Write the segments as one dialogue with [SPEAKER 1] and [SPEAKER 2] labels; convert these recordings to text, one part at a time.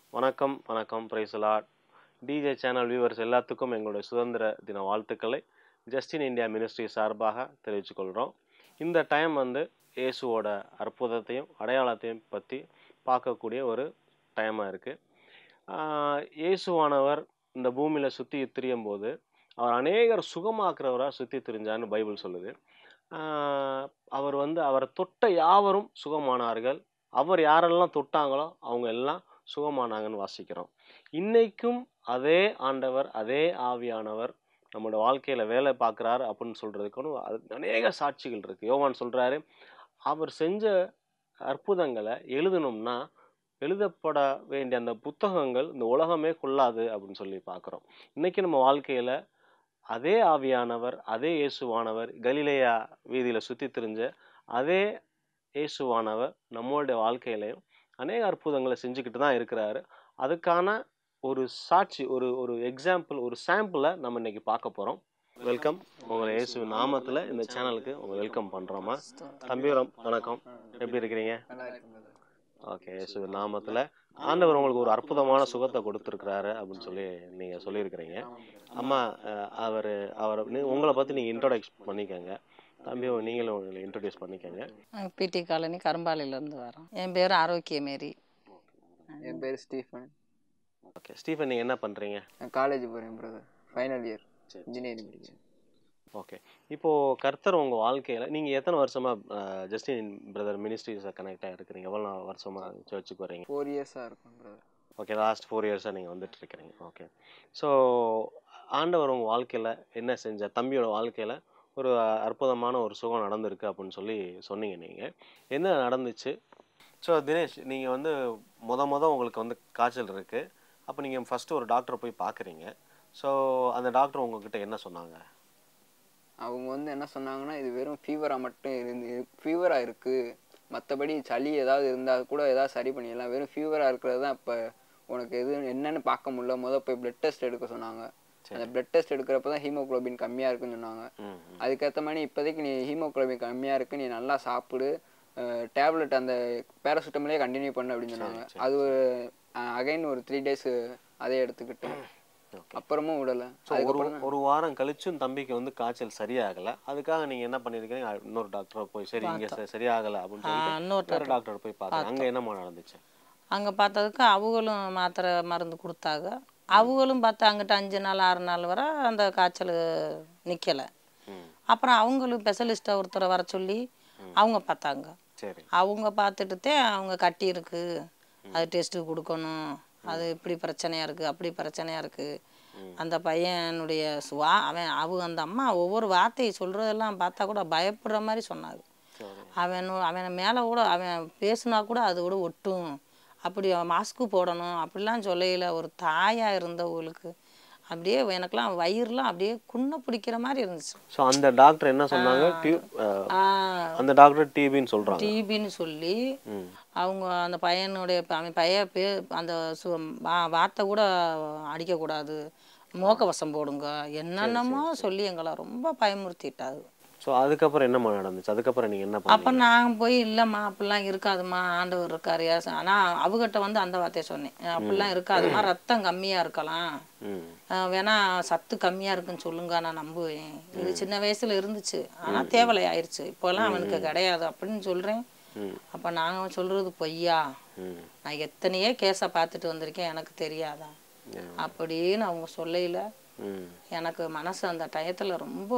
[SPEAKER 1] வணக்கம் வணக்கம் பிரைசலாட் DJ channel viewers எல்லாத்துக்கும் எங்களுடைய சுதந்திர தின வாழ்த்துக்களை ஜஸ்டின் இந்தியா மினிஸ்ட்ரி சார்பாக தெரிவித்துக்கொள்கிறோம் இந்த டைம் வந்து இயேசுவோட அற்புதத்தையும் அடையாளத்தையும் பற்றி பார்க்கக்கூடிய ஒரு டைமாக இருக்குது இயேசுவானவர் இந்த பூமியில் சுற்றி திரியும் போது அவர் அநேகர் சுகமாக்குறவராக சுற்றி திரிஞ்சான்னு பைபிள் சொல்லுது ஆஹ் அவர் வந்து அவரை தொட்ட யாவரும் சுகமானார்கள் அவர் யாரெல்லாம் தொட்டாங்களோ அவங்க எல்லாம் சுகமானாங்கன்னு வாசிக்கிறோம் இன்னைக்கும் அதே ஆண்டவர் அதே ஆவியானவர் நம்மளோட வாழ்க்கையில வேலை பார்க்குறாரு அப்படின்னு சொல்றதுக்கு அது அநேக சாட்சிகள் இருக்கு யோவான் சொல்றாரு அவர் செஞ்ச அற்புதங்களை எழுதணும்னா எழுதப்பட வேண்டிய அந்த புத்தகங்கள் இந்த உலகமே கொள்ளாது அப்படின்னு சொல்லி பார்க்குறோம் இன்னைக்கு நம்ம வாழ்க்கையில அதே ஆவியானவர் அதே இயேசுவானவர் கலிலேயா வீதியில சுத்தி திரிஞ்ச அதே இயேசுவானவர் நம்மளுடைய வாழ்க்கையிலையும் அநேக அற்புதங்களை செஞ்சுக்கிட்டு தான் இருக்கிறாரு அதுக்கான ஒரு சாட்சி ஒரு ஒரு எக்ஸாம்பிள் ஒரு சாம்பிளை நம்ம இன்னைக்கு பார்க்க போறோம் வெல்கம் உங்களை இயேசு நாமத்துல இந்த சேனலுக்கு உங்க வெல்கம் பண்றோமா தம்பிரம் வணக்கம் எப்படி இருக்கிறீங்க ஓகே இயேசு நாமத்துல ஆண்டவர் உங்களுக்கு ஒரு அற்புதமான சுகத்தை கொடுத்துருக்கிறாரு அப்படின்னு சொல்லி நீங்க சொல்லியிருக்கிறீங்க அம்மா அஹ், அவர் அவர் உங்களை பத்தி நீங்க இன்ட்ரோடக்ஸ் பண்ணிக்கோங்க தம்பியும் நீங்களும் உங்களை இன்ட்ரோடியூஸ் பண்ணிக்கோங்க
[SPEAKER 2] பிடி காலனி கரும்பாலையிலேருந்து வரோம் என் பேர் ஆரோக்கிய மேரி
[SPEAKER 3] என் பேர் ஸ்டீஃபன்
[SPEAKER 1] ஓகே ஸ்டீஃபன் நீங்க என்ன பண்றீங்க
[SPEAKER 3] நான் காலேஜ் போகிறேன் பிரதர் ஃபைனல் இயர்
[SPEAKER 1] சரி.
[SPEAKER 3] இன்ஜினியரிங் படிக்கிறேன்
[SPEAKER 1] ஓகே இப்போ கர்த்தர் உங்க வாழ்க்கையில நீங்க எத்தனை வருஷமா ஜஸ்டின் பிரதர் மினிஸ்ட்ரிஸை கனெக்ட் இருக்கிறீங்க எவ்வளோ வருஷமா சர்ச்சுக்கு வரீங்க
[SPEAKER 3] ஃபோர் இயர்ஸாக இருக்கும் பிரதர்
[SPEAKER 1] ஓகே லாஸ்ட் ஃபோர் இயர்ஸாக நீங்கள் வந்துட்டு இருக்கிறீங்க ஓகே ஸோ ஆண்டவர் உங்கள் வாழ்க்கையில் என்ன செஞ்ச தம்பியோட வாழ்க்கையில் ஒரு அற்புதமான ஒரு சுகம் நடந்திருக்கு அப்படின்னு சொல்லி சொன்னீங்க நீங்கள் என்ன நடந்துச்சு ஸோ தினேஷ் நீங்கள் வந்து முத முத உங்களுக்கு வந்து காய்ச்சல் இருக்குது அப்போ நீங்கள் ஃபஸ்ட்டு ஒரு டாக்டரை போய் பார்க்குறீங்க ஸோ அந்த டாக்டர் உங்ககிட்ட என்ன சொன்னாங்க
[SPEAKER 3] அவங்க வந்து என்ன சொன்னாங்கன்னா இது வெறும் ஃபீவராக மட்டும் இருந்து ஃபீவராக இருக்குது மற்றபடி சளி ஏதாவது இருந்தால் கூட ஏதாவது சரி பண்ணிடலாம் வெறும் ஃபீவராக இருக்கிறது தான் இப்போ உனக்கு எது என்னன்னு பார்க்க முடியல முதல் போய் பிளட் டெஸ்ட் எடுக்க சொன்னாங்க அந்த பிளட் டெஸ்ட் எடுக்கிறப்ப தான் ஹீமோகுளோபின் கம்மியாக இருக்குன்னு சொன்னாங்க
[SPEAKER 1] ம் ம்.
[SPEAKER 3] அதுக்கேற்ற மாதிரி இப்போதைக்கு நீ ஹீமோகுளோபின் கம்மியாக இருக்கு நீ நல்லா சாப்பிடு டேப்லெட் அந்த பேராசிட்டமலே கண்டினியூ பண்ணு அப்படின்னு சொன்னாங்க அது ஒரு அகைன் ஒரு த்ரீ டேஸ் அதே எடுத்துக்கிட்டேன்
[SPEAKER 1] Okay.
[SPEAKER 3] அப்புறமும் விடலை
[SPEAKER 1] ஸோ ஒரு ஒரு வாரம் கழிச்சும் தம்பிக்கு வந்து காய்ச்சல் சரியாகலை அதுக்காக நீங்கள் என்ன பண்ணியிருக்கீங்க இன்னொரு டாக்டரை போய் சரி இங்கே சரியாகலை அப்படின்னு சொல்லிட்டு
[SPEAKER 2] இன்னொரு
[SPEAKER 1] வேறு டாக்டர் போய் பார்த்தேன் அங்கே என்னம்மா நடந்துச்சு
[SPEAKER 2] அங்கே பார்த்ததுக்கு அவங்களும் மாத்திரை மருந்து கொடுத்தாங்க அவங்களும் பார்த்து அங்கிட்ட அஞ்சு நாள் ஆறு நாள் வரை அந்த காய்ச்சல் நிற்கலை
[SPEAKER 1] ம்
[SPEAKER 2] அப்புறம் அவங்களும் ஸ்பெஷலிஸ்ட்டை ஒருத்தரை வர சொல்லி அவங்க பார்த்தாங்க
[SPEAKER 1] சரி
[SPEAKER 2] அவங்க பார்த்துட்டுத்தே அவங்க கட்டி இருக்கு அது டெஸ்ட்டு கொடுக்கணும் அது இப்படி பிரச்சனையா இருக்கு அப்படி பிரச்சனையா இருக்கு அந்த பையனுடைய சுவா அவன் அவங்க அந்த அம்மா ஒவ்வொரு வார்த்தையை சொல்றதெல்லாம் பார்த்தா கூட பயப்படுற மாதிரி சொன்னாங்க
[SPEAKER 1] சரி
[SPEAKER 2] அவன் அவன் மேலே கூட அவன் பேசுனா கூட அது கூட ஒட்டும் அப்படி மாஸ்க்கு போடணும் அப்படிலாம் சொல்லையில ஒரு தாயா இருந்தவங்களுக்கு அப்படியே எனக்கெல்லாம் வயிறுலாம் அப்படியே குன்ன பிடிக்கிற மாதிரி இருந்துச்சு
[SPEAKER 1] ஸோ அந்த டாக்டர் என்ன சொன்னாங்க டியூ- அஹ்,
[SPEAKER 2] ஆஹ்
[SPEAKER 1] அந்த டாக்டர் டிபின்னு சொல்றாங்க
[SPEAKER 2] டிபின்னு சொல்லி
[SPEAKER 1] ம்
[SPEAKER 2] அவங்க அந்த பையனுடைய ப- அவன் பையன் பே அந்த சு வா- வார்த்தை கூட அடிக்கக்கூடாது மோக்கவசம் போடுங்க என்னென்னமோ சொல்லி எங்களை ரொம்ப பயமுறுத்திட்டாங்க
[SPEAKER 1] ஸோ அதுக்கப்புறம் என்னம்மா நடந்துச்சு அதுக்கப்புறம் நீங்க என்ன
[SPEAKER 2] அப்போ
[SPEAKER 1] பண்ணீங்க
[SPEAKER 2] நான் போய் இல்லைம்மா அப்படிலாம் இருக்காதும்மா ஆண்டவர் இருக்காரு ஏசு- ஆனா அவகிட்ட வந்து அந்த வார்த்தையை சொன்னேன் அப்படிலாம் இருக்காதும்மா ரத்தம் கம்மியா இருக்கலாம்
[SPEAKER 1] ம்
[SPEAKER 2] அஹ் வேணா சத்து கம்மியா இருக்குன்னு சொல்லுங்க நான் நம்புவேன் இது சின்ன வயசுல இருந்துச்சு ஆனா தேவலை ஆயிருச்சு இப்போல்லாம் அவனுக்கு கிடையாது அப்படின்னு சொல்றேன்
[SPEAKER 1] ம்
[SPEAKER 2] அப்ப நாங்க சொல்றது பொய்யா
[SPEAKER 1] ம்
[SPEAKER 2] நான் எத்தனையோ கேஸை பார்த்துட்டு வந்திருக்கேன் எனக்கு தெரியாதா
[SPEAKER 1] ம்.
[SPEAKER 2] அப்படின்னு அவங்க சொல்லையில
[SPEAKER 1] ம்
[SPEAKER 2] எனக்கு மனசு அந்த டயத்துல ரொம்ப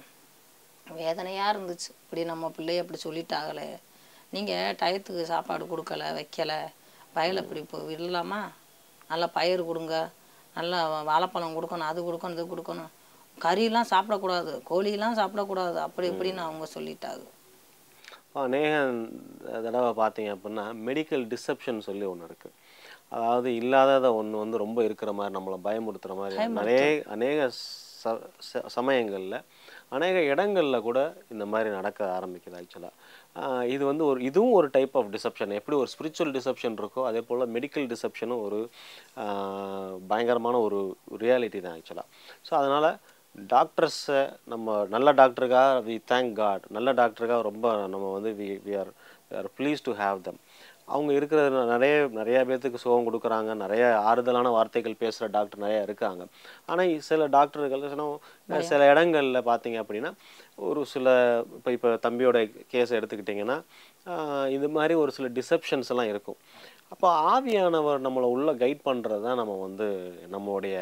[SPEAKER 2] வேதனையா இருந்துச்சு இப்படி நம்ம பிள்ளைய அப்படி சொல்லிட்டாங்களே நீங்க டயத்துக்கு சாப்பாடு கொடுக்கல வைக்கல வயலை இப்படி இப்போ விடலாமா நல்லா பயிர் கொடுங்க நல்லா வாழைப்பழம் கொடுக்கணும் அது கொடுக்கணும் இது கொடுக்கணும் கறியெல்லாம் சாப்பிடக்கூடாது கோழியெல்லாம் சாப்பிடக்கூடாது அப்படி இப்படின்னு அவங்க சொல்லிட்டாங்க
[SPEAKER 1] அநேக தடவை பார்த்தீங்க அப்படின்னா மெடிக்கல் டிசப்ஷன் சொல்லி ஒன்று இருக்கு அதாவது இல்லாதத ஒன்று வந்து ரொம்ப இருக்கிற மாதிரி நம்மளை பயமுறுத்துற மாதிரி நிறைய அநேக ச ச- சமயங்கள்ல அநேக இடங்கள்ல கூட இந்த மாதிரி நடக்க ஆரம்பிக்குது ஆக்சுவலாக இது வந்து ஒரு இதுவும் ஒரு டைப் ஆஃப் டிசப்ஷன் எப்படி ஒரு ஸ்பிரிச்சுவல் டிசப்ஷன் இருக்கோ அதே போல் மெடிக்கல் டிசப்ஷனும் ஒரு ஆஹ், பயங்கரமான ஒரு ரியாலிட்டி தான் ஆக்சுவலாக ஸோ அதனால் டாக்டர்ஸை நம்ம நல்ல டாக்டருக்காக வி தேங்க் காட் நல்ல டாக்டருக்காக ரொம்ப நம்ம வந்து we we are are please to have them அவங்க இருக்கிற நிறைய நிறைய பேர்த்துக்கு சுகம் கொடுக்குறாங்க நிறைய ஆறுதலான வார்த்தைகள் பேசுகிற டாக்டர் நிறைய இருக்காங்க ஆனால் சில டாக்டர்கள் சில சில இடங்கள்ல பார்த்தீங்க அப்படின்னா ஒரு சில இப்போ இப்போ தம்பியோட கேஸ் எடுத்துக்கிட்டிங்கன்னா ஆஹ் இது மாதிரி ஒரு சில டிசப்ஷன்ஸ் எல்லாம் இருக்கும் அப்போ ஆவியானவர் நம்மளை உள்ள கைட் பண்ணுறது தான் நம்ம வந்து நம்மளுடைய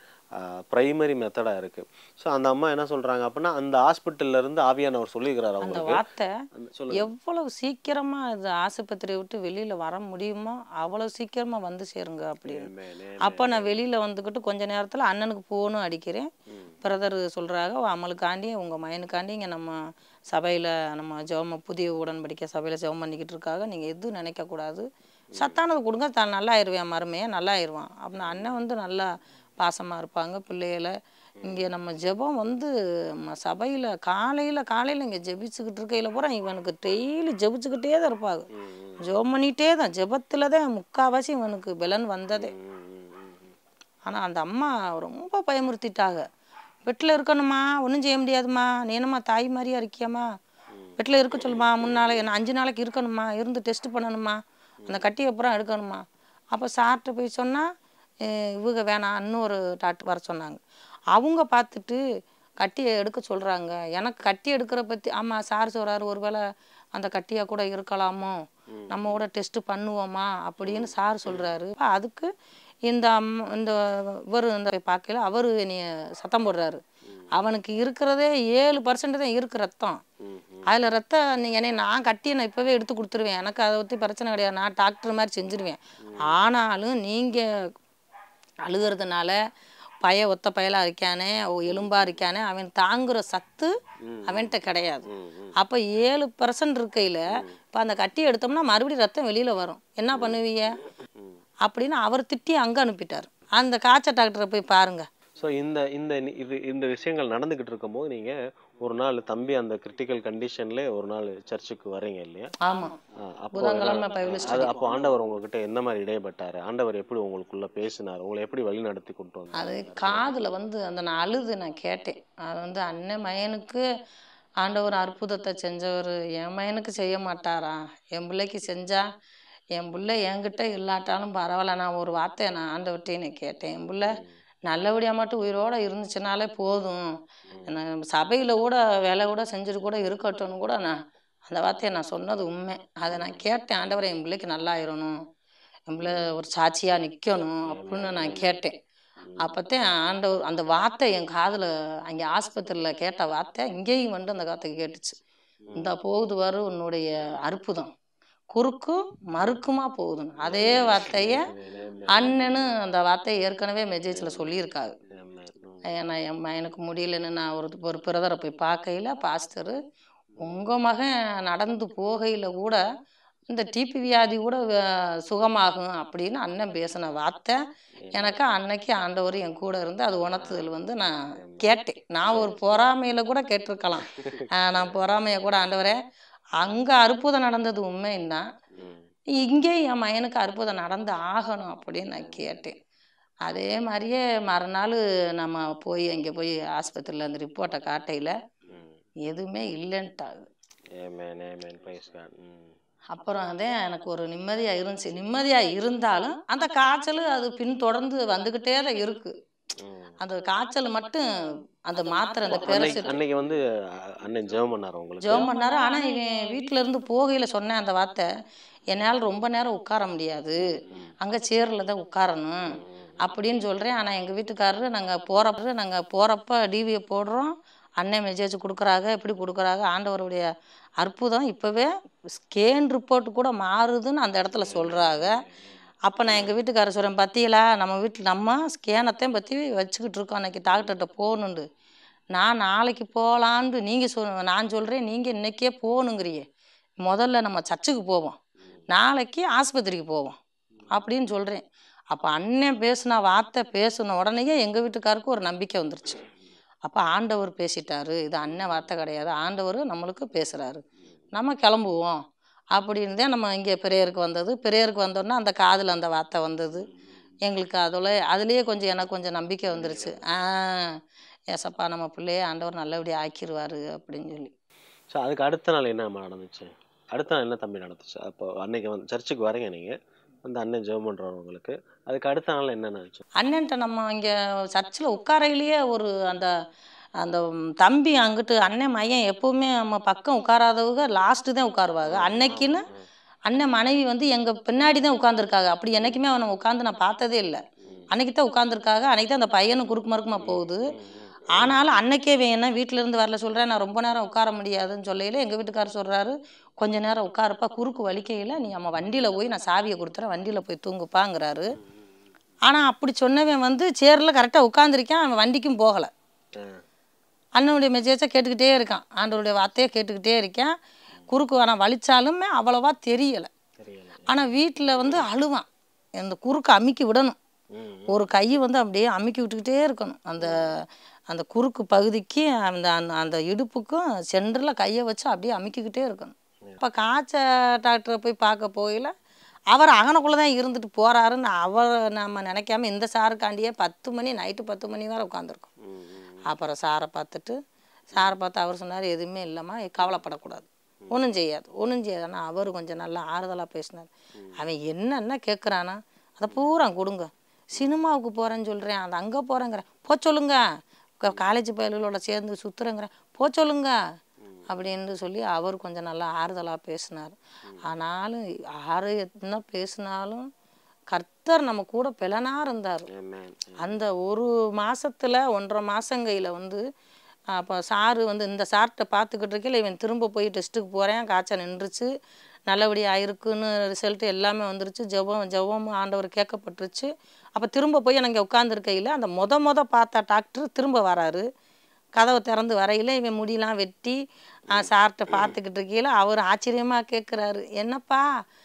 [SPEAKER 1] ப்ரைமரி மெத்தடாக இருக்குது ஸோ அந்த அம்மா என்ன சொல்கிறாங்க அப்படின்னா அந்த ஹாஸ்பிட்டல்ல இருந்து ஆவியானவர் சொல்லியிருக்கிறார்
[SPEAKER 2] அந்த
[SPEAKER 1] அவங்களுக்கு
[SPEAKER 2] வார்த்தை
[SPEAKER 1] அந்த- சொல்லுங்க
[SPEAKER 2] எவ்வளவு சீக்கிரமா இது ஆஸ்பத்திரியை விட்டு வெளியில வர முடியுமோ அவ்வளவு சீக்கிரமா வந்து சேருங்க அப்படின்னு
[SPEAKER 1] Amen, amen.
[SPEAKER 2] அப்போ நான் வெளியில வந்துக்கிட்டு கொஞ்ச நேரத்துல அண்ணனுக்கு போகணும் அடிக்கிறேன் பிரதர் சொல்றாங்க அமலுக்காண்டி உங்க மயனுக்காண்டி இங்க நம்ம சபையில நம்ம ஜெபம் புதிய உடன்படிக்கை சபையில ஜெபம் பண்ணிக்கிட்டு இருக்காங்க நீங்க எதுவும் நினைக்க கூடாது சத்தானது கொடுங்க தான் நல்லா ஆயிடுவேன் மருமையா நல்லா ஆயிடுவான் அப்படின்னு அண்ணன் வந்து நல்லா பாசமா இருப்பாங்க பிள்ளைகளை இங்க நம்ம ஜெபம் வந்து நம்ம சபையில காலையில காலையில இங்க ஜெபிச்சுக்கிட்டு இருக்கையில பூரா இவனுக்கு டெய்லி ஜெபிச்சுக்கிட்டே தான் இருப்பாங்க ஜெபம் பண்ணிட்டே தான் ஜெபத்துல தான் முக்காவாசி இவனுக்கு பலன் வந்ததே
[SPEAKER 1] ம், ம், ம், ம்.
[SPEAKER 2] ஆனா அந்த அம்மா ரொம்ப பயமுறுத்திட்டாங்க வீட்டில் இருக்கணுமா ஒன்றும் செய்ய முடியாதும்மா நீ என்னம்மா தாய் மாதிரியா இருக்கியாம்மா வீட்டில் இருக்க சொல்லுமா முன்னால என்ன அஞ்சு நாளைக்கு இருக்கணுமா இருந்து டெஸ்ட் பண்ணணுமா அந்த கட்டி அப்புறம் எடுக்கணுமா அப்போ சார்கிட்ட போய் சொன்னால் இவங்க வேணாம் இன்னொரு டாக்டர் வர சொன்னாங்க அவங்க பார்த்துட்டு கட்டியை எடுக்க சொல்கிறாங்க எனக்கு கட்டி எடுக்கிற பற்றி ஆமாம் சார் சொல்கிறாரு ஒருவேளை அந்த கட்டியாக கூட இருக்கலாமோ நம்ம கூட டெஸ்ட் பண்ணுவோமா அப்படின்னு சார் சொல்கிறாரு அதுக்கு இந்த அம்மா இந்த இவர் இந்த பார்க்கல அவர் என்னைய சத்தம் போடுறாரு அவனுக்கு இருக்கிறதே ஏழு பர்சன்ட் தான் இருக்கு ரத்தம்
[SPEAKER 1] ம்,
[SPEAKER 2] அதில் ரத்தம் நீங்கள் என்ன நான் கட்டி நான் இப்போவே எடுத்து கொடுத்துருவேன் எனக்கு அதை பற்றி பிரச்சனை கிடையாது நான் டாக்டர் மாதிரி செஞ்சுருவேன் ஆனாலும் நீங்கள் அழுகிறதுனால பய ஒத்த பயலா இருக்கானே ஓ எலும்பா இருக்கானே அவன் தாங்குற சத்து அவன்கிட்ட கிடையாது
[SPEAKER 1] ம், ம்.
[SPEAKER 2] அப்போ ஏழு பர்சன்ட் இருக்கையில் இப்போ அந்த கட்டி எடுத்தோம்னா மறுபடியும் ரத்தம் வெளியில் வரும் என்ன பண்ணுவீங்க அப்படின்னு அவர் திட்டி அங்கே அனுப்பிட்டார் அந்த காய்ச்சல் டாக்டரை போய் பாருங்க
[SPEAKER 1] ஸோ இந்த இந்த நி- இது இந்த விஷயங்கள் நடந்துகிட்டு இருக்கும்போது நீங்க ஒரு நாள் தம்பி அந்த கிரிட்டிக்கல் கண்டிஷன்ல ஒரு நாள் சர்ச்சுக்கு வர்றீங்க இல்லையா
[SPEAKER 2] ஆமாம்
[SPEAKER 1] ஆ, அப்போ
[SPEAKER 2] புதன்கிழமை பைபிள்
[SPEAKER 1] அது அப்போ ஆண்டவர் உங்ககிட்ட எந்த மாதிரி இடைப்பட்டாரு ஆண்டவர் எப்படி உங்களுக்குள்ள பேசினார் உங்களை எப்படி வழி நடத்தி கொண்டு வந்தார்
[SPEAKER 2] அது காதில் வந்து அந்த நான் அழுது நான் கேட்டேன் அது வந்து அண்ணன் மயனுக்கு ஆண்டவர் அற்புதத்தை செஞ்சவர் என் மயனுக்கு செய்ய மாட்டாரா என் பிள்ளைக்கு செஞ்சா என் பிள்ளை என்கிட்ட இல்லாட்டாலும் பரவாயில்ல நான் ஒரு வார்த்தை நான் ஆண்டவர்கிட்டயே நான் கேட்டேன் என் பிள்ளை நல்லபடியாக மட்டும் உயிரோட இருந்துச்சுனாலே போதும் நான் சபையில் கூட வேலை கூட செஞ்சுட்டு கூட இருக்கட்டும்னு கூட நான் அந்த வார்த்தையை நான் சொன்னது உண்மை அதை நான் கேட்டேன் ஆண்டவரை என் பிள்ளைக்கு நல்லா ஆயிரணும் என் பிள்ளை ஒரு சாட்சியாக நிற்கணும் அப்படின்னு நான் கேட்டேன் அப்போத்தான் ஆண்டவர் அந்த வார்த்தை என் காதில் அங்கே ஆஸ்பத்திரியில் கேட்ட வார்த்தை இங்கேயும் வந்து அந்த வார்த்தை கேட்டுச்சு இந்த போகுது வரும் உன்னுடைய அற்புதம் குறுக்கும் மறுக்குமா போகுதுன்னு அதே வார்த்தையை அண்ணனு அந்த வார்த்தையை ஏற்கனவே மெசேஜில் சொல்லியிருக்காரு ஏன்னா என் எனக்கு முடியலன்னு நான் ஒரு ஒரு பிரதரை போய் பார்க்கையில பாஸ்டரு உங்கள் மகன் நடந்து போகையில் கூட இந்த டிபி வியாதி கூட வ- சுகமாகும் அப்படின்னு அண்ணன் பேசின வார்த்தை எனக்கு அன்னைக்கு ஆண்டவர் என் கூட இருந்து அது உணர்த்துதல் வந்து நான் கேட்டேன் நான் ஒரு பொறாமையில கூட கேட்டிருக்கலாம் ஆஹ் நான் பொறாமையை கூட ஆண்டவரே அங்கே அற்புதம் நடந்தது உண்மைன்னா இங்கே என் மகனுக்கு அற்புதம் நடந்து ஆகணும் அப்படின்னு நான் கேட்டேன் அதே மாதிரியே மறுநாள் நம்ம போய் அங்கே போய் ஆஸ்பத்திரியில் அந்த ரிப்போர்ட்டை காட்டையில் எதுவுமே இல்லைன்ட்டாங்க
[SPEAKER 1] ஏமேன் ஏமேன் பிரைஸ் காட் ம்
[SPEAKER 2] அப்புறம் அதே எனக்கு ஒரு நிம்மதியாக இருந்துச்சு நிம்மதியாக இருந்தாலும் அந்த காய்ச்சல் அது பின் தொடர்ந்து வந்துக்கிட்டே தான் இருக்கு
[SPEAKER 1] ம்.
[SPEAKER 2] அந்த காய்ச்சல் மட்டும் அந்த மாத்திரை அந்த
[SPEAKER 1] அன்னைக்கு
[SPEAKER 2] பெரசிட்
[SPEAKER 1] அன்னைக்கு வந்து அ- அண்ணன் ஜெபம் பண்ணாரு உங்களுக்கு
[SPEAKER 2] ஜெபம் பண்ணாரு ஆனால் இவன் வீட்டில இருந்து போகையில் சொன்னேன் அந்த வார்த்தை என்னால் ரொம்ப நேரம் உட்கார முடியாது அங்கே சேரில் தான் உட்காரணும் அப்படின்னு சொல்கிறேன் ஆனால் எங்கள் வீட்டுக்காரரு நாங்கள் போகிறப்ப நாங்கள் போகிறப்ப டிவியை போடுறோம் அண்ணன் மெசேஜ் கொடுக்குறாங்க எப்படி கொடுக்குறாங்க ஆண்டவருடைய அற்புதம் இப்போவே ஸ்கேன் ரிப்போர்ட் கூட மாறுதுன்னு அந்த இடத்துல சொல்கிறாங்க அப்போ நான் எங்கள் வீட்டுக்காரர் சொல்கிறேன் பத்தியலா நம்ம வீட்டில் நம்ம ஸ்கேனத்தையும் பற்றி வச்சுக்கிட்டு இருக்கோம் அன்னைக்கு டாக்டர்கிட்ட போகணுண்டு நான் நாளைக்கு போகலான்ட்டு நீங்கள் சொல் நான் சொல்கிறேன் நீங்கள் இன்னைக்கே போகணுங்கிறியே முதல்ல நம்ம சர்ச்சுக்கு போவோம் நாளைக்கு ஆஸ்பத்திரிக்கு போவோம் அப்படின்னு சொல்கிறேன் அப்போ அண்ணன் பேசின வார்த்தை பேசின உடனேயே எங்கள் வீட்டுக்காருக்கு ஒரு நம்பிக்கை வந்துருச்சு அப்போ ஆண்டவர் பேசிட்டாரு இது அண்ணன் வார்த்தை கிடையாது ஆண்டவர் நம்மளுக்கு பேசுகிறாரு நம்ம கிளம்புவோம் அப்படின்னு தான் நம்ம இங்கே பெரியருக்கு வந்தது பெரியருக்கு வந்தோடனே அந்த காதில் அந்த வார்த்தை வந்தது எங்களுக்கு அதில் அதுலேயே கொஞ்சம் எனக்கு கொஞ்சம் நம்பிக்கை வந்துருச்சு ஆ ஏசப்பா நம்ம பிள்ளைய ஆண்டவர் நல்லபடியாக ஆக்கிடுவார் அப்படின்னு சொல்லி
[SPEAKER 1] ஸோ அதுக்கு அடுத்த நாள் என்ன நடந்துச்சு அடுத்த நாள் என்ன தம்பி நடந்துச்சு அப்போ அன்னைக்கு வந்து சர்ச்சுக்கு வரீங்க நீங்கள் வந்து அண்ணன் ஜெபம் பண்ணுறாரு உங்களுக்கு அதுக்கு அடுத்த நாள் என்ன நடந்துச்சு
[SPEAKER 2] அண்ணன்ட்ட நம்ம இங்கே சர்ச்சில் உட்காரையிலேயே ஒரு அந்த அந்த ம், தம்பி அங்கிட்டு அண்ணன் மையன் எப்பவுமே நம்ம பக்கம் உட்காராதவங்க லாஸ்ட்டு தான் உட்காருவாங்க அன்னைக்குன்னு அண்ணன் மனைவி வந்து எங்கள் பின்னாடி தான் உட்காந்துருக்காங்க அப்படி என்னைக்குமே அவனை உட்காந்து நான் பார்த்ததே இல்லை அன்னைக்கு தான் உட்காந்துருக்காங்க அன்னைக்கு தான் அந்த பையனும் குறுக்கு மறுக்குமா போகுது ஆனாலும் அன்னைக்கே வேணும் வீட்டில இருந்து வரல சொல்கிறேன் நான் ரொம்ப நேரம் உட்கார முடியாதுன்னு சொல்லையில எங்கள் வீட்டுக்காரர் சொல்கிறாரு கொஞ்ச நேரம் உட்காருப்பா குறுக்கு வலிக்கையில் நீ நம்ம வண்டியில் போய் நான் சாவியை கொடுத்துறேன் வண்டியில் போய் தூங்குப்பாங்கிறாரு ஆனால் அப்படி சொன்னவன் வந்து சேரில் கரெக்டாக உட்காந்துருக்கான் அவன் வண்டிக்கும் போகலை அண்ணனுடைய மெசேஜை கேட்டுக்கிட்டே இருக்கான் ஆண்டவருடைய வார்த்தையை கேட்டுக்கிட்டே இருக்கேன் குறுக்கு ஆனால் வலிச்சாலுமே அவ்வளவா தெரியலை
[SPEAKER 1] தெரியல
[SPEAKER 2] ஆனால் வீட்டில் வந்து அழுவான் இந்த குறுக்கு அமுக்கி விடணும்
[SPEAKER 1] ம்
[SPEAKER 2] ஒரு கை வந்து அப்படியே அமுக்கி விட்டுக்கிட்டே இருக்கணும் அந்த அந்த குறுக்கு பகுதிக்கு அந்த அந்த அந்த இடுப்புக்கும் சென்டரில் கையை வச்சு அப்படியே அமுக்கிக்கிட்டே இருக்கணும் இப்போ காய்ச்ச டாக்டரை போய் பார்க்க போகல அவர் அங்கனக்குள்ளே தான் இருந்துட்டு போகிறாருன்னு அவர் நம்ம நினைக்காம இந்த சாருக்காண்டியே பத்து மணி நைட்டு பத்து மணி வரை உட்காந்துருக்கோம்
[SPEAKER 1] ம்,
[SPEAKER 2] அப்புறம் சாரை பார்த்துட்டு சாரை பார்த்து அவர் சொன்னார் எதுவுமே இல்லைம்மா கவலைப்படக்கூடாது ஒன்றும் செய்யாது ஒன்றும் செய்யாது ஆனால் அவர் கொஞ்சம் நல்லா ஆறுதலாக பேசினார் அவன் என்னென்ன கேட்குறானா அதை பூரா கொடுங்க சினிமாவுக்கு போகிறேன்னு சொல்கிறேன் அது அங்கே போகிறேங்கிறேன் போ சொல்லுங்க காலேஜ் பயல்களோட சேர்ந்து சுற்றுறேங்கிறேன் போ சொல்லுங்க அப்படின்னு சொல்லி அவர் கொஞ்சம் நல்லா ஆறுதலாக பேசினார் ஆனாலும் யாரு என்ன பேசினாலும் கர்த்தர் நம்ம கூட பிளனா இருந்தார்
[SPEAKER 1] Amen.
[SPEAKER 2] அந்த ஒரு மாசத்துல ஒன்றரை மாசங்கையில் வந்து அப்போ சாரு வந்து இந்த சார்கிட்ட பார்த்துக்கிட்டு இருக்கையில இவன் திரும்ப போய் டெஸ்ட்டுக்கு போகிறேன் காய்ச்சல் நின்றுச்சு நல்லபடியாக இருக்குன்னு ரிசல்ட் எல்லாமே வந்துருச்சு ஜெபம் ஜெபம் ஆண்டவர் கேட்கப்பட்டுருச்சு அப்போ திரும்ப போய் எனக்கு உட்காந்துருக்கையில் அந்த மொத மொத பார்த்த டாக்டர் திரும்ப வராரு கதவை திறந்து வரையில இவன் முடியெல்லாம் வெட்டி சார்கிட்ட பார்த்துக்கிட்டு இருக்கையில அவர் ஆச்சரியமாக கேட்குறாரு என்னப்பா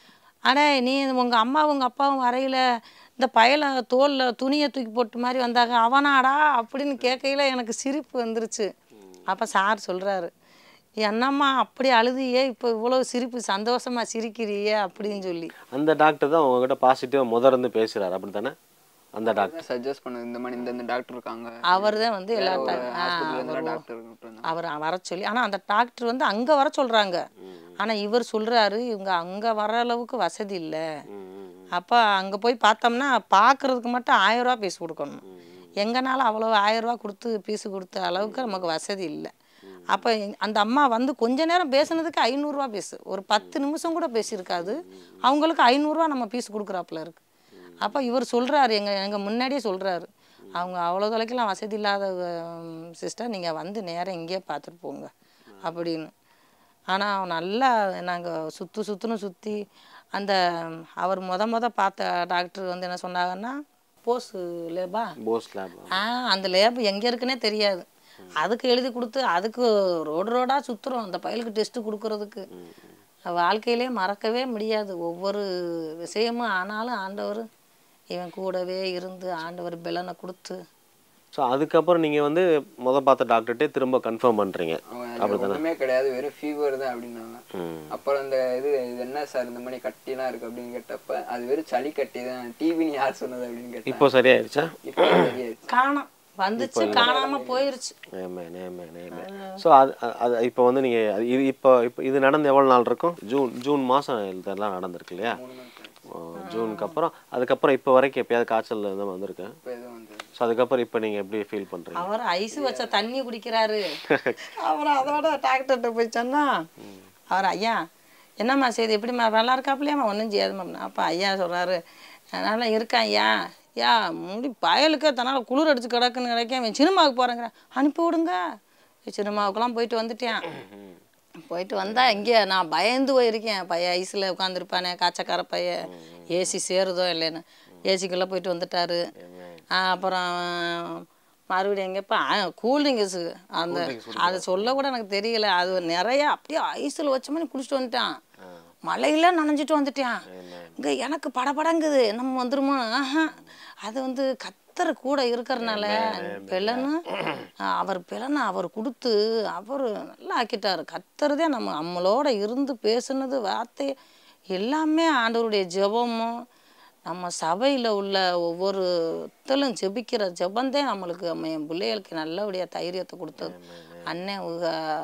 [SPEAKER 2] அடே நீ உங்கள் அம்மா உங்கள் அப்பாவும் வரையில இந்த பயலை தோலில் துணியை தூக்கி போட்டு மாதிரி வந்தாங்க அவனாடா அப்படின்னு கேட்கையில எனக்கு சிரிப்பு வந்துருச்சு அப்போ சார் சொல்கிறாரு என்னம்மா அப்படி அழுதியே இப்போ இவ்வளோ சிரிப்பு சந்தோஷமா சிரிக்கிறியே அப்படின்னு சொல்லி
[SPEAKER 1] அந்த டாக்டர் தான் உங்ககிட்ட பாசிட்டிவாக முத இருந்து பேசுறாரு அப்படி தானே அந்த டாக்டர்
[SPEAKER 3] சஜஸ்ட் பண்ணது இந்த மாதிரி இந்த இந்த டாக்டர் இருக்காங்க
[SPEAKER 2] அவர் தான் வந்து எல்லா
[SPEAKER 3] ஒரு
[SPEAKER 2] டா- ஆ,
[SPEAKER 3] ஹாஸ்பிட்டல்
[SPEAKER 2] அவர்
[SPEAKER 3] இருந்தா டாக்டர் இருந்தாங்க
[SPEAKER 2] அவர் வர சொல்லி ஆனால் அந்த டாக்டர் வந்து அங்கே வர சொல்கிறாங்க ஆனால் இவர் சொல்கிறாரு இவங்க அங்கே வர அளவுக்கு வசதி இல்லை அப்போ அங்கே போய் பார்த்தோம்னா பார்க்கறதுக்கு மட்டும் ஆயிரம் ரூபா பீஸ் கொடுக்கணும் எங்கனால அவ்வளோ ஆயிரம் ரூபா கொடுத்து பீஸு கொடுத்த அளவுக்கு நமக்கு வசதி இல்லை அப்போ அந்த அம்மா வந்து கொஞ்ச நேரம் பேசுனதுக்கு ஐநூறுரூவா பீஸு ஒரு பத்து நிமிஷம் கூட பேசியிருக்காது அவங்களுக்கு ஐநூறுரூவா நம்ம பீஸ் கொடுக்குறாப்புல இருக்கு அப்போ இவர் சொல்கிறாரு எங்கள் எங்கள் முன்னாடியே சொல்கிறாரு அவங்க அவ்வளோ தொலைக்கெல்லாம் வசதி இல்லாத சிஸ்டர் நீங்கள் வந்து நேரம் இங்கேயே பார்த்துட்டு போங்க அப்படின்னு ஆனால் அவன் நல்லா நாங்கள் சுற்று சுற்றுன்னு சுற்றி அந்த அவர் முத முத பார்த்த டாக்டர் வந்து என்ன சொன்னாங்கன்னா போஸ் லேபா
[SPEAKER 1] போஸ் லேப்
[SPEAKER 2] ஆ அந்த லேப் எங்கே இருக்குன்னே தெரியாது அதுக்கு எழுதி கொடுத்து அதுக்கு ரோடு ரோடாக சுற்றுறோம் அந்த பயலுக்கு டெஸ்ட்டு கொடுக்கறதுக்கு வாழ்க்கையிலே மறக்கவே முடியாது ஒவ்வொரு விஷயமும் ஆனாலும் ஆண்டவர் இவன் கூடவே இருந்து ஆண்டவர் பலனை கொடுத்து
[SPEAKER 1] ஸோ அதுக்கப்புறம் நீங்கள் வந்து முத பார்த்த டாக்டர்கிட்டே திரும்ப கன்ஃபார்ம் பண்ணுறீங்க
[SPEAKER 3] அவங்க அது ஒண்ணுமே கிடையாது வெறும் ஃபீவர் தான் அப்படின்னாங்க
[SPEAKER 1] ம்
[SPEAKER 3] அப்புறம் இந்த இது இது என்ன சார் இந்த மாதிரி கட்டிலாம் இருக்கு அப்படின்னு கேட்டப்ப அது வெறும் சளி கட்டி தான் டிவின்னு யார் சொன்னது அப்படின்னு கேட்டேன்
[SPEAKER 1] இப்போ சரியாயிருச்சா
[SPEAKER 3] இப்போ சரியாயிடுச்சு
[SPEAKER 2] காணோம் வந்துச்சு காணாம போயிருச்சு
[SPEAKER 1] ஏமேன் ஏமேன் ஏமேன் ஸோ அது அ- அது இப்போ வந்து நீங்கள் இது இப்போ இப்போ இது நடந்து எவ்வளோ நாள் இருக்கும் ஜூன் ஜூன் மாதம் இதெல்லாம் நடந்திருக்கு இல்லையா
[SPEAKER 3] மூணு மந்த்
[SPEAKER 1] ஓ, ஜூனுக்கு அப்புறம் அதுக்கப்புறம் இப்போ வரைக்கும் எப்பயாவது காய்ச்சல் எதுவும் வந்திருக்கேன்
[SPEAKER 3] இப்போ எதுவும் வந்து
[SPEAKER 1] ஸோ அதுக்கப்புறம் இப்போ நீங்கள் எப்படி ஃபீல் பண்ணுறீங்க
[SPEAKER 2] அவர் ஐஸ் வச்ச தண்ணி குடிக்கிறாரு அப்புறம் அதோட டாக்டர்கிட்ட போய் சொன்னா அவர் ஐயா என்னம்மா செய்து எப்படிம்மா நல்லா இருக்காப்புலையாம்மா ஒன்றும் செய்யாதும்மா அப்போ ஐயா சொல்றாரு நல்லா இருக்கான் ஐயா யா முடி பயலுக்கு தன்னால் குளிர் அடிச்சு கிடக்குன்னு கிடைக்க அவன் சினிமாவுக்கு போகிறேங்கிறேன் அனுப்பி விடுங்க சினிமாவுக்குலாம் போயிட்டு வந்துட்டேன் போயிட்டு வந்தா இங்கே நான் பயந்து போயிருக்கேன் பையன் ஐஸில் உட்காந்துருப்பானே காய்ச்சக்கார பையன் ஏசி சேருதோ இல்லைன்னு ஏசிக்குள்ளே போயிட்டு வந்துட்டாரு ஆ, அப்புறம் மறுபடியும் எங்கேப்பா கூல்ட்ரிங்க்ஸு அந்த அதை சொல்ல கூட எனக்கு தெரியல அது நிறைய அப்படியே ஐஸில் வச்ச மாதிரி குளிச்சுட்டு வந்துட்டான் மழையில நனைஞ்சிட்டு வந்துட்டான் இங்கே எனக்கு படபடங்குது நம்ம வந்துருமோ ஆஹா அது வந்து கத்தர் கூட இருக்கிறனால பிளனு அவர் பிளனை அவர் கொடுத்து அவர் நல்லா ஆக்கிட்டாரு கத்தர் தான் நம்ம நம்மளோட இருந்து பேசுனது வார்த்தை எல்லாமே ஆண்டவருடைய ஜெபமும் நம்ம சபையில் உள்ள ஒவ்வொருத்தலும் ஜெபிக்கிற ஜெபந்தே நம்மளுக்கு நம்ம என் பிள்ளைகளுக்கு நல்லபடியாக தைரியத்தை கொடுத்தது அண்ணன் உக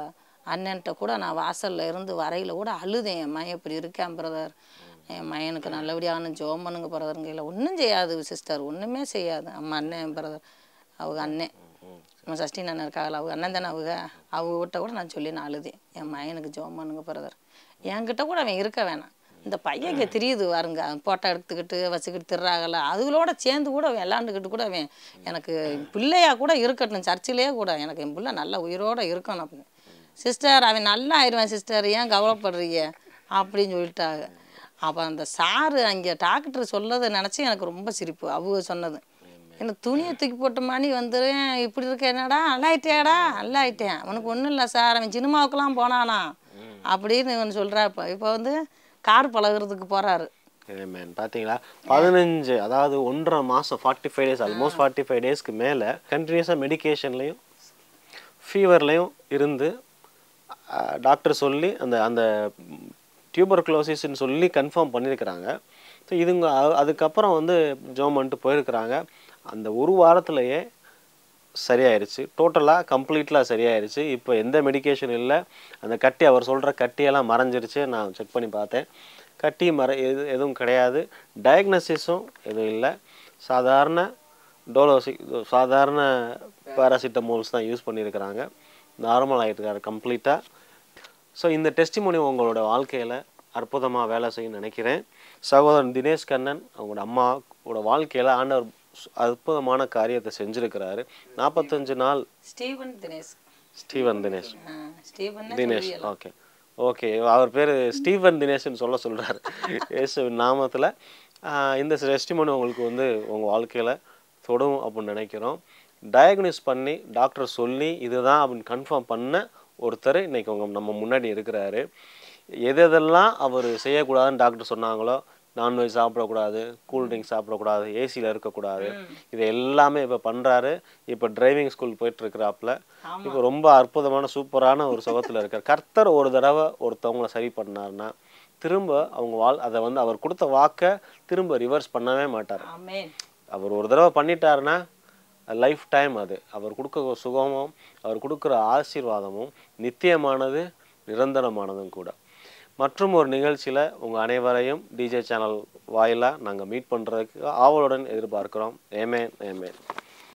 [SPEAKER 2] அண்ணன்ட்ட கூட நான் வாசல்ல இருந்து வரையில கூட அழுதேன் என் மகன் இப்படி இருக்கேன் பிரதர் என் மகனுக்கு நல்லபடியான ஜோம் பண்ணுங்க பிரதருங்கையில் ஒன்றும் செய்யாது சிஸ்டர் ஒன்றுமே செய்யாது அம்மா அண்ணன் பிரதர் அவங்க அண்ணன் நம்ம சஷ்டி அண்ணன் இருக்காங்களா அவங்க அண்ணன் தானே அவங்க அவங்ககிட்ட கூட நான் சொல்லி நான் அழுதேன் என் மகனுக்கு ஜோம் பண்ணுங்க பிரதர் என்கிட்ட கூட அவன் இருக்க வேணாம் இந்த பையன் இங்கே தெரியுது பாருங்க போட்டோ எடுத்துக்கிட்டு வச்சுக்கிட்டு திர்றாங்கல்ல அதுகளோட சேர்ந்து கூட அவன் விளாண்டுக்கிட்டு கூட அவன் எனக்கு பிள்ளையா கூட இருக்கட்டும் சர்ச்சிலே கூட எனக்கு என் பிள்ளை நல்ல உயிரோட இருக்கணும் அப்படின்னு சிஸ்டர் அவன் நல்லா ஆயிடுவான் சிஸ்டர் ஏன் கவலைப்படுறீங்க அப்படின்னு சொல்லிட்டாங்க அப்போ அந்த சாரு அங்கே டாக்டர் சொல்லதை நினச்சி எனக்கு ரொம்ப சிரிப்பு அவங்க சொன்னது என்ன துணியை தூக்கி போட்ட மாதிரி வந்துடுவேன் இப்படி இருக்க என்னடா நல்லா ஆயிட்டியாடா நல்லா ஆயிட்டேன் உனக்கு ஒன்றும் இல்லை சார் அவன் சினிமாவுக்கெல்லாம் போனானா அப்படின்னு இவன் சொல்கிறா இப்போ இப்போ வந்து கார் பழகுறதுக்கு போகிறாரு
[SPEAKER 1] மேன் பார்த்தீங்களா பதினஞ்சு அதாவது ஒன்றரை மாதம் forty five days almost forty five டேஸ்க்கு மேலே கண்டினியூஸாக மெடிகேஷன்லேயும் ஃபீவர்லேயும் இருந்து டாக்டர் சொல்லி அந்த அந்த டியூபர் க்ளோசிஸ்ன்னு சொல்லி கன்ஃபார்ம் பண்ணியிருக்கிறாங்க ஸோ இதுங்க அ- அதுக்கப்புறம் வந்து ஜோம் பண்ணிட்டு போயிருக்கிறாங்க அந்த ஒரு வாரத்திலேயே சரியாயிருச்சு டோட்டலாக கம்ப்ளீட்லாக சரியாயிருச்சு இப்போ எந்த மெடிகேஷன் இல்லை அந்த கட்டி அவர் சொல்கிற கட்டியெல்லாம் மறைஞ்சிருச்சு நான் செக் பண்ணி பார்த்தேன் கட்டி மறை எது எதுவும் கிடையாது டயக்னசிஸும் எதுவும் இல்லை சாதாரண டோலோசி சாதாரண பேராசிட்டமோல்ஸ் தான் யூஸ் பண்ணியிருக்கிறாங்க நார்மல் ஆகிட்டுருக்காரு கம்ப்ளீட்டாக ஸோ இந்த டெஸ்டிமோனி உங்களோட வாழ்க்கையில் அற்புதமாக வேலை செய்யும்னு நினைக்கிறேன் சகோதரன் தினேஷ் கண்ணன் அவங்களோட அம்மாவோட வாழ்க்கையில் ஆண்டவர் சு- அற்புதமான காரியத்தை செஞ்சுருக்கிறாரு நாற்பத்தஞ்சு நாள்
[SPEAKER 2] ஸ்டீவன் தினேஷ்
[SPEAKER 1] ஸ்டீவன் தினேஷ்
[SPEAKER 2] ஆ, ஸ்டீவன்
[SPEAKER 1] தினேஷ் ஓகே ஓகே அவர் பேர் ஸ்டீவன் தினேஷ்னு சொல்ல சொல்கிறாரு இயேசுவின் நாமத்தில் இந்த டெஸ்டிமோனி உங்களுக்கு வந்து உங்கள் வாழ்க்கையில் தொடும் அப்படின்னு நினைக்கிறோம் டயக்னோஸ் பண்ணி டாக்டர் சொல்லி இதுதான் அப்படின்னு கன்ஃபார்ம் பண்ண ஒருத்தர் இன்னைக்கு உங்க நம்ம முன்னாடி இருக்கிறாரு எது எதெல்லாம் அவர் செய்யக்கூடாதுன்னு டாக்டர் சொன்னாங்களோ நான்வெஜ் சாப்பிடக்கூடாது கூல் ட்ரிங்க்ஸ் சாப்பிடக்கூடாது ஏசியில் இருக்கக்கூடாது இது எல்லாமே இப்போ பண்ணுறாரு இப்போ டிரைவிங் ஸ்கூல் போயிட்டு இருக்கிறாப்புல இப்போ ரொம்ப அற்புதமான சூப்பரான ஒரு சுகத்தில் இருக்கார் கர்த்தர் ஒரு தடவை ஒருத்தவங்கள சரி பண்ணாருன்னா திரும்ப அவங்க வாழ் அதை வந்து அவர் கொடுத்த வாக்கை திரும்ப ரிவர்ஸ் பண்ணவே மாட்டார்
[SPEAKER 2] ஆமென்
[SPEAKER 1] அவர் ஒரு தடவை பண்ணிட்டாருன்னா லைஃப் டைம் அது அவர் கொடுக்குற சுகமும் அவர் கொடுக்குற ஆசீர்வாதமும் நித்தியமானது நிரந்தரமானதும் கூட மற்றும் ஒரு நிகழ்ச்சியில் உங்கள் அனைவரையும் டிஜே சேனல் வாயிலாக நாங்கள் மீட் பண்ணுறதுக்கு ஆவலுடன் எதிர்பார்க்கிறோம் ஏமேன் ஏமேன்